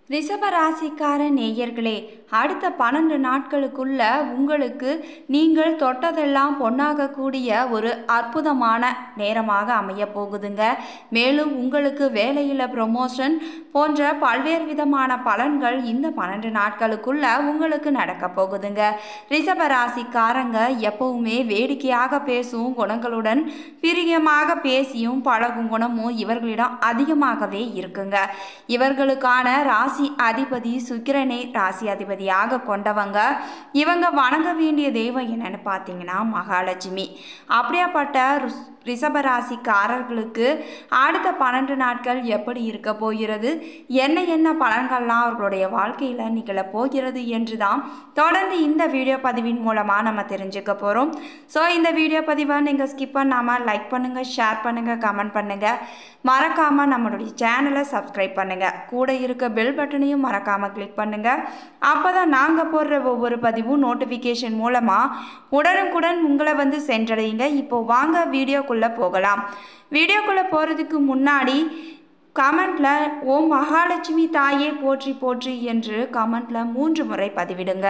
ரிஷப ராசிக்கார நேயர்களே அடுத்த பன்னெண்டு நாட்களுக்குள்ள உங்களுக்கு நீங்கள் தொட்டதெல்லாம் பொன்னாகக்கூடிய ஒரு அற்புதமான நேரமாக அமைய போகுதுங்க மேலும் உங்களுக்கு வேலையில் ப்ரொமோஷன் போன்ற பல்வேறு விதமான பலன்கள் இந்த பன்னெண்டு நாட்களுக்குள்ள உங்களுக்கு நடக்க போகுதுங்க ரிஷப ராசிக்காரங்க எப்பவுமே வேடிக்கையாக பேசும் குணங்களுடன் பிரியமாக பேசியும் பழகும் குணமும் இவர்களிடம் அதிகமாகவே இருக்குங்க இவர்களுக்கான ராசி அதிபதி சுக்கிரனை ராசி அதிபதியாக கொண்டவங்க இவங்க வணங்க வேண்டிய தெய்வம் என்னன்னு பார்த்தீங்கன்னா மகாலட்சுமி அப்படியாப்பட்ட ருஸ்- ரிஷப ராசிக்காரர்களுக்கு அடுத்த பன்னெண்டு நாட்கள் எப்படி இருக்க போகிறது என்ன என்ன பலன்கள்லாம் அவர்களுடைய வாழ்க்கையில் நிகழ போகிறது என்று தான் தொடர்ந்து இந்த வீடியோ பதிவின் மூலமாக நம்ம தெரிஞ்சுக்க போகிறோம் ஸோ இந்த வீடியோ பதிவை நீங்கள் ஸ்கிப் பண்ணாமல் லைக் பண்ணுங்கள் ஷேர் பண்ணுங்கள் கமெண்ட் பண்ணுங்கள் மறக்காமல் நம்மளுடைய சேனலை சப்ஸ்கிரைப் பண்ணுங்கள் கூட இருக்க பெல் பட்டனையும் மறக்காமல் கிளிக் பண்ணுங்கள் அப்போ தான் நாங்கள் போடுற ஒவ்வொரு பதிவும் நோட்டிஃபிகேஷன் மூலமாக உடனுக்குடன் உங்களை வந்து சென்றடையுங்க இப்போ வாங்க வீடியோக்குள்ளே போகலாம் வீடியோக்குள்ளே போகிறதுக்கு முன்னாடி கமெண்ட்டில் ஓம் மகாலட்சுமி தாயே போற்றி போற்றி என்று கமெண்ட்டில் மூன்று முறை பதிவிடுங்க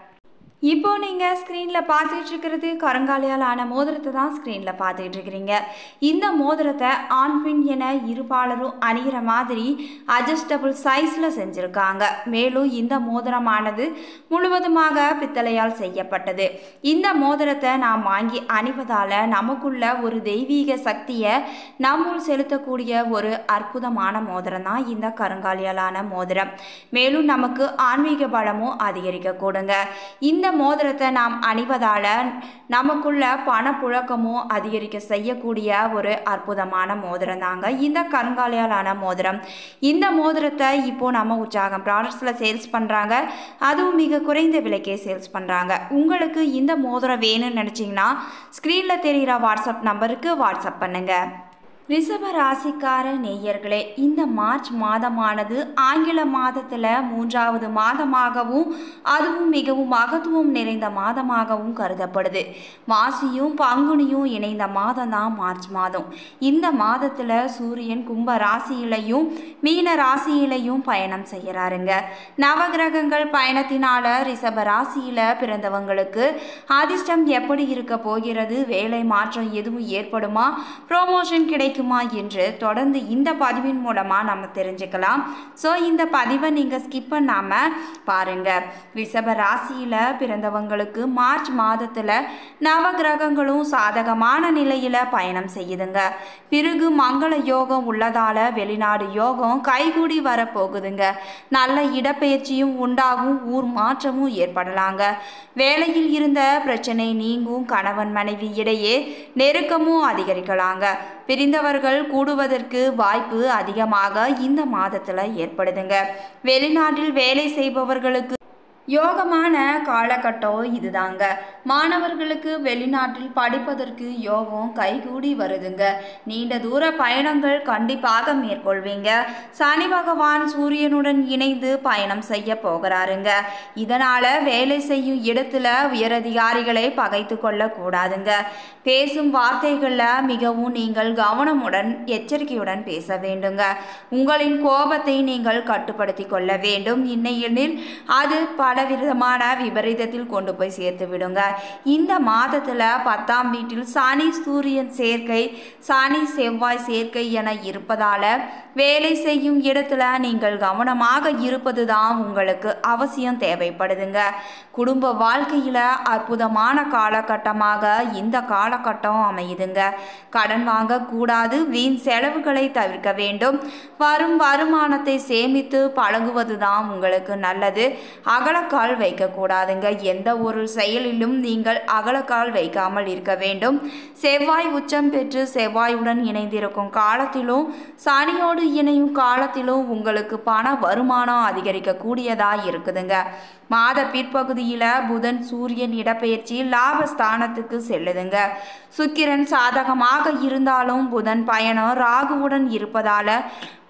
இப்போ நீங்கள் ஸ்க்ரீனில் பார்த்துட்டு இருக்கிறது கருங்காலியால் ஆன மோதிரத்தை தான் ஸ்க்ரீனில் பார்த்துட்டு இருக்கிறீங்க இந்த மோதிரத்தை ஆண் பெண் என இருபாலரும் அணிகிற மாதிரி அட்ஜஸ்டபிள் சைஸில் செஞ்சுருக்காங்க மேலும் இந்த மோதிரமானது முழுவதுமாக பித்தளையால் செய்யப்பட்டது இந்த மோதிரத்தை நாம் வாங்கி அணிவதால் நமக்குள்ள ஒரு தெய்வீக சக்தியை நம்முள் செலுத்தக்கூடிய ஒரு அற்புதமான மோதிரம் தான் இந்த கருங்காலியாலான மோதிரம் மேலும் நமக்கு ஆன்மீக பலமும் அதிகரிக்க கூடுங்க இந்த மோதிரத்தை நாம் அணிவதால் நமக்குள்ள பணப்புழக்கமும் அதிகரிக்க செய்யக்கூடிய ஒரு அற்புதமான மோதிரம் தாங்க இந்த கருங்காலியாலான மோதிரம் இந்த மோதிரத்தை இப்போ நம்ம உற்சாகம் ப்ராடக்ட்ஸில் சேல்ஸ் பண்ணுறாங்க அதுவும் மிக குறைந்த விலைக்கே சேல்ஸ் பண்ணுறாங்க உங்களுக்கு இந்த மோதிரம் வேணும்னு நினச்சிங்கன்னா ஸ்க்ரீனில் தெரிகிற வாட்ஸ்அப் நம்பருக்கு வாட்ஸ்அப் பண்ணுங்கள் ரிஷப ராசிக்கார நேயர்களே இந்த மார்ச் மாதமானது ஆங்கில மாதத்தில் மூன்றாவது மாதமாகவும் அதுவும் மிகவும் மகத்துவம் நிறைந்த மாதமாகவும் கருதப்படுது மாசியும் பங்குனியும் இணைந்த மாதம் தான் மார்ச் மாதம் இந்த மாதத்தில் சூரியன் கும்ப ராசியிலையும் மீன ராசியிலையும் பயணம் செய்கிறாருங்க நவகிரகங்கள் பயணத்தினால ரிஷப ராசியில் பிறந்தவங்களுக்கு அதிர்ஷ்டம் எப்படி இருக்க போகிறது வேலை மாற்றம் எதுவும் ஏற்படுமா ப்ரோமோஷன் கிடைக்குமா என்று தொடர்ந்து இந்த பதிவின் மூலமாக நம்ம தெரிஞ்சுக்கலாம் ஸோ இந்த பதிவை நீங்கள் ஸ்கிப் பண்ணாமல் பாருங்கள் ரிஷப ராசியில் பிறந்தவங்களுக்கு மார்ச் மாதத்தில் நவகிரகங்களும் சாதகமான நிலையில் பயணம் செய்யுதுங்க பிறகு மங்கள யோகம் உள்ளதால் வெளிநாடு யோகம் கைகூடி வரப்போகுதுங்க நல்ல இடப்பெயர்ச்சியும் உண்டாகும் ஊர் மாற்றமும் ஏற்படலாங்க வேலையில் இருந்த பிரச்சனை நீங்கும் கணவன் மனைவி இடையே நெருக்கமும் அதிகரிக்கலாங்க பிரிந்தவர்கள் கூடுவதற்கு வாய்ப்பு அதிகமாக இந்த மாதத்தில் ஏற்படுதுங்க வெளிநாட்டில் வேலை செய்பவர்களுக்கு யோகமான காலகட்டம் இதுதாங்க மாணவர்களுக்கு வெளிநாட்டில் படிப்பதற்கு யோகம் கைகூடி வருதுங்க நீண்ட தூர பயணங்கள் கண்டிப்பாக மேற்கொள்வீங்க சனி பகவான் சூரியனுடன் இணைந்து பயணம் செய்ய போகிறாருங்க இதனால வேலை செய்யும் இடத்துல உயரதிகாரிகளை பகைத்து கொள்ளக்கூடாதுங்க பேசும் வார்த்தைகளில் மிகவும் நீங்கள் கவனமுடன் எச்சரிக்கையுடன் பேச வேண்டுங்க உங்களின் கோபத்தை நீங்கள் கட்டுப்படுத்தி கொள்ள வேண்டும் இன்னையெனில் அது பலவிதமான விபரீதத்தில் கொண்டு போய் சேர்த்து விடுங்க இந்த மாதத்தில் பத்தாம் வீட்டில் சனி சூரியன் சேர்க்கை சனி செவ்வாய் சேர்க்கை என இருப்பதால் வேலை செய்யும் இடத்துல நீங்கள் கவனமாக இருப்பது தான் உங்களுக்கு அவசியம் தேவைப்படுதுங்க குடும்ப வாழ்க்கையில் அற்புதமான காலகட்டமாக இந்த காலகட்டம் அமையுதுங்க கடன் வாங்கக்கூடாது வீண் செலவுகளை தவிர்க்க வேண்டும் வரும் வருமானத்தை சேமித்து பழகுவது தான் உங்களுக்கு நல்லது அகலக்கால் வைக்கக்கூடாதுங்க எந்த ஒரு செயலிலும் நீங்கள் அகலக்கால் வைக்காமல் இருக்க வேண்டும் செவ்வாய் உச்சம் பெற்று செவ்வாயுடன் இணைந்திருக்கும் காலத்திலும் சனியோடு இணையும் காலத்திலும் உங்களுக்கு பண வருமானம் அதிகரிக்கக்கூடியதாக இருக்குதுங்க மாத பிற்பகுதியில் புதன் சூரியன் இடப்பெயர்ச்சி லாபஸ்தானத்துக்கு செல்லுதுங்க சுக்கிரன் சாதகமாக இருந்தாலும் புதன் பயணம் ராகுவுடன் இருப்பதால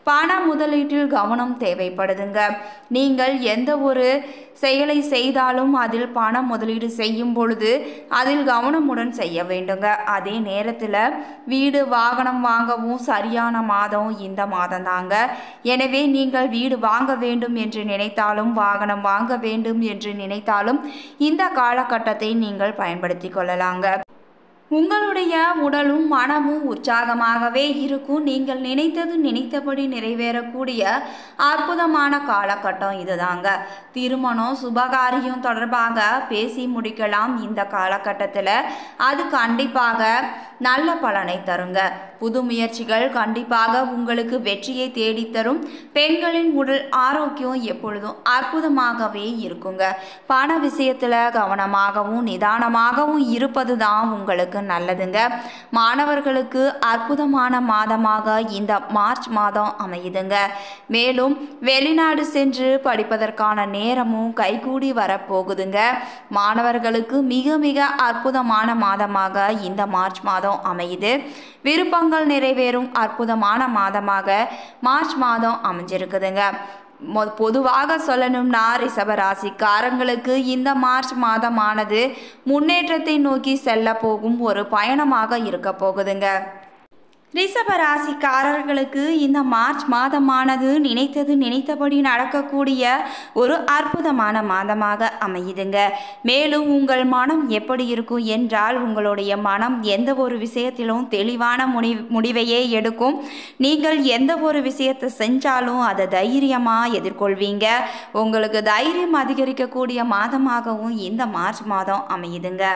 பண முதலீட்டில் கவனம் தேவைப்படுதுங்க நீங்கள் எந்த ஒரு செயலை செய்தாலும் அதில் பணம் முதலீடு செய்யும் பொழுது அதில் கவனமுடன் செய்ய வேண்டுங்க அதே நேரத்தில் வீடு வாகனம் வாங்கவும் சரியான மாதம் இந்த மாதம் தாங்க எனவே நீங்கள் வீடு வாங்க வேண்டும் என்று நினைத்தாலும் வாகனம் வாங்க வேண்டும் என்று நினைத்தாலும் இந்த காலகட்டத்தை நீங்கள் பயன்படுத்தி கொள்ளலாங்க உங்களுடைய உடலும் மனமும் உற்சாகமாகவே இருக்கும் நீங்கள் நினைத்தது நினைத்தபடி நிறைவேறக்கூடிய அற்புதமான காலகட்டம் இதுதாங்க திருமணம் சுபகாரியம் தொடர்பாக பேசி முடிக்கலாம் இந்த காலகட்டத்தில் அது கண்டிப்பாக நல்ல பலனை தருங்க புது முயற்சிகள் கண்டிப்பாக உங்களுக்கு வெற்றியை தேடித்தரும் பெண்களின் உடல் ஆரோக்கியம் எப்பொழுதும் அற்புதமாகவே இருக்குங்க பண விஷயத்தில் கவனமாகவும் நிதானமாகவும் இருப்பது தான் உங்களுக்கு நல்லதுங்க மாணவர்களுக்கு அற்புதமான மாதமாக இந்த மார்ச் மாதம் அமையுதுங்க மேலும் வெளிநாடு சென்று படிப்பதற்கான நேரமும் கைகூடி வரப்போகுதுங்க மாணவர்களுக்கு மிக மிக அற்புதமான மாதமாக இந்த மார்ச் மாதம் அமையுது விருப்பங்கள் நிறைவேறும் அற்புதமான மாதமாக மார்ச் மாதம் அமைஞ்சிருக்குதுங்க மொ- பொதுவாக சொல்லணும்னா ரிஷபராசிக்காரங்களுக்கு இந்த மார்ச் மாதமானது முன்னேற்றத்தை நோக்கி செல்ல போகும் ஒரு பயணமாக இருக்க போகுதுங்க ரிஷப ராசிக்காரர்களுக்கு இந்த மார்ச் மாதமானது நினைத்தது நினைத்தபடி நடக்கக்கூடிய ஒரு அற்புதமான மாதமாக அமையுதுங்க மேலும் உங்கள் மனம் எப்படி இருக்கும் என்றால் உங்களுடைய மனம் எந்த ஒரு விஷயத்திலும் தெளிவான முடி முடிவையே எடுக்கும் நீங்கள் எந்த ஒரு விஷயத்தை செஞ்சாலும் அதை தைரியமாக எதிர்கொள்வீங்க உங்களுக்கு தைரியம் அதிகரிக்கக்கூடிய மாதமாகவும் இந்த மார்ச் மாதம் அமையுதுங்க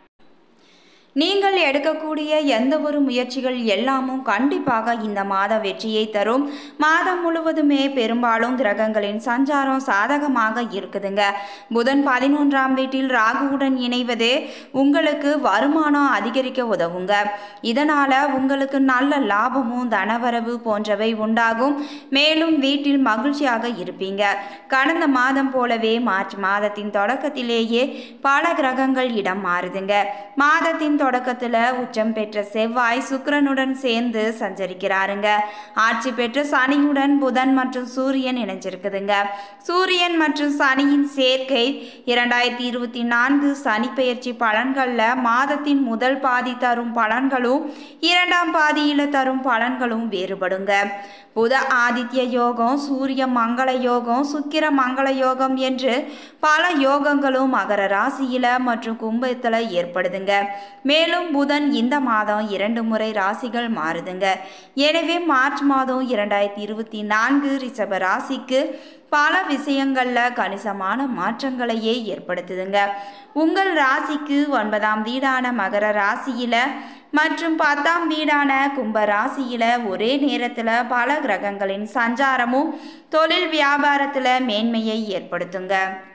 நீங்கள் எடுக்கக்கூடிய எந்த ஒரு முயற்சிகள் எல்லாமும் கண்டிப்பாக இந்த மாத வெற்றியை தரும் மாதம் முழுவதுமே பெரும்பாலும் கிரகங்களின் சஞ்சாரம் சாதகமாக இருக்குதுங்க புதன் பதினொன்றாம் வீட்டில் ராகுவுடன் இணைவது உங்களுக்கு வருமானம் அதிகரிக்க உதவுங்க இதனால உங்களுக்கு நல்ல லாபமும் தனவரவு போன்றவை உண்டாகும் மேலும் வீட்டில் மகிழ்ச்சியாக இருப்பீங்க கடந்த மாதம் போலவே மார்ச் மாதத்தின் தொடக்கத்திலேயே பல கிரகங்கள் இடம் மாறுதுங்க மாதத்தின் தொடக்கத்தில் உச்சம் பெற்ற செவ்வாய் சுக்கிரனுடன் சேர்ந்து சஞ்சரிக்கிறாருங்க ஆட்சி பெற்ற சனியுடன் புதன் மற்றும் சூரியன் இணைஞ்சிருக்குதுங்க சூரியன் மற்றும் சனியின் சேர்க்கை இரண்டாயிரத்தி இருபத்தி நான்கு சனி பெயர்ச்சி பலன்களில் மாதத்தின் முதல் பாதி தரும் பலன்களும் இரண்டாம் பாதியில் தரும் பலன்களும் வேறுபடுங்க புத ஆதித்ய யோகம் சூரிய மங்கள யோகம் சுக்கிர மங்கள யோகம் என்று பல யோகங்களும் மகர ராசியில மற்றும் கும்பத்தில் ஏற்படுதுங்க மேலும் புதன் இந்த மாதம் இரண்டு முறை ராசிகள் மாறுதுங்க எனவே மார்ச் மாதம் இரண்டாயிரத்தி இருபத்தி நான்கு ரிஷப ராசிக்கு பல விஷயங்களில் கணிசமான மாற்றங்களையே ஏற்படுத்துதுங்க உங்கள் ராசிக்கு ஒன்பதாம் வீடான மகர ராசியில மற்றும் பத்தாம் வீடான கும்ப ராசியில ஒரே நேரத்தில் பல கிரகங்களின் சஞ்சாரமும் தொழில் வியாபாரத்தில் மேன்மையை ஏற்படுத்துங்க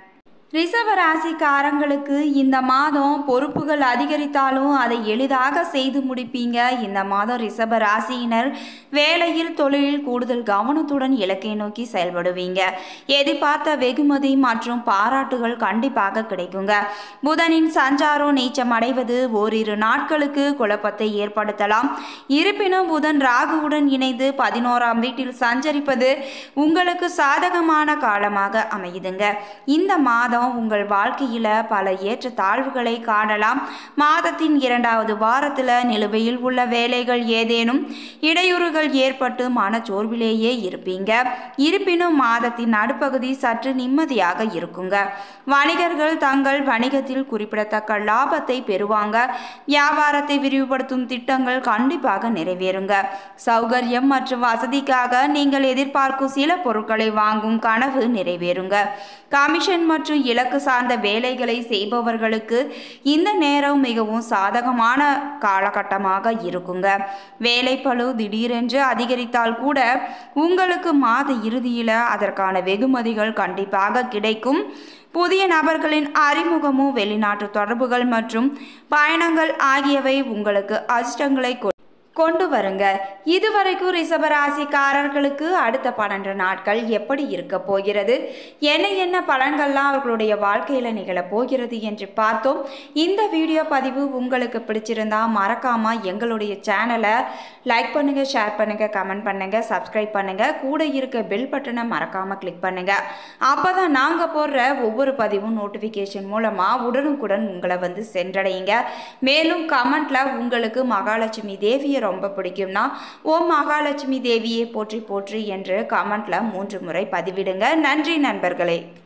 ரிஷப ராசிக்காரங்களுக்கு இந்த மாதம் பொறுப்புகள் அதிகரித்தாலும் அதை எளிதாக செய்து முடிப்பீங்க இந்த மாதம் ரிஷப ராசியினர் வேலையில் தொழிலில் கூடுதல் கவனத்துடன் இலக்கை நோக்கி செயல்படுவீங்க எதிர்பார்த்த வெகுமதி மற்றும் பாராட்டுகள் கண்டிப்பாக கிடைக்குங்க புதனின் சஞ்சாரம் நீச்சம் அடைவது ஓரிரு நாட்களுக்கு குழப்பத்தை ஏற்படுத்தலாம் இருப்பினும் புதன் ராகுவுடன் இணைந்து பதினோராம் வீட்டில் சஞ்சரிப்பது உங்களுக்கு சாதகமான காலமாக அமையுதுங்க இந்த மாதம் உங்கள் வாழ்க்கையில் பல ஏற்ற தாழ்வுகளை காணலாம் மாதத்தின் இரண்டாவது வாரத்தில் நிலுவையில் உள்ள வேலைகள் ஏதேனும் இடையூறுகள் ஏற்பட்டு மனச்சோர்விலேயே இருப்பீங்க இருப்பினும் மாதத்தின் நடுப்பகுதி சற்று நிம்மதியாக இருக்குங்க வணிகர்கள் தங்கள் வணிகத்தில் குறிப்பிடத்தக்க லாபத்தை பெறுவாங்க வியாபாரத்தை விரிவுபடுத்தும் திட்டங்கள் கண்டிப்பாக நிறைவேறுங்க சௌகரியம் மற்றும் வசதிக்காக நீங்கள் எதிர்பார்க்கும் சில பொருட்களை வாங்கும் கனவு நிறைவேறுங்க கமிஷன் மற்றும் இலக்கு சார்ந்த வேலைகளை செய்பவர்களுக்கு இந்த நேரம் மிகவும் சாதகமான காலகட்டமாக இருக்குங்க வேலைப்பளு திடீரென்று அதிகரித்தால் கூட உங்களுக்கு மாத இறுதியில் அதற்கான வெகுமதிகள் கண்டிப்பாக கிடைக்கும் புதிய நபர்களின் அறிமுகமும் வெளிநாட்டு தொடர்புகள் மற்றும் பயணங்கள் ஆகியவை உங்களுக்கு அதிர்ஷ்டங்களை கொ- கொண்டு வருங்க இதுவரைக்கும் ரிஷபராசிக்காரர்களுக்கு அடுத்த பன்னெண்டு நாட்கள் எப்படி இருக்க போகிறது என்ன என்ன பலன்கள்லாம் அவர்களுடைய வாழ்க்கையில் நிகழப் போகிறது என்று பார்த்தோம் இந்த வீடியோ பதிவு உங்களுக்கு பிடிச்சிருந்தா மறக்காம எங்களுடைய சேனலை லைக் பண்ணுங்க ஷேர் பண்ணுங்க கமெண்ட் பண்ணுங்க சப்ஸ்கிரைப் பண்ணுங்க கூட இருக்க பெல் பட்டனை மறக்காம கிளிக் பண்ணுங்க அப்பதான் நாங்க போடுற ஒவ்வொரு பதிவும் நோட்டிஃபிகேஷன் மூலமா உடனுக்குடன் உங்களை வந்து சென்றடையுங்க மேலும் கமெண்ட்ல உங்களுக்கு மகாலட்சுமி தேவியை ரொம்ப பிடிக்கும்னா ஓம் மகாலட்சுமி தேவியை போற்றி போற்றி என்று கமெண்ட்ல மூன்று முறை பதிவிடுங்க நன்றி நண்பர்களே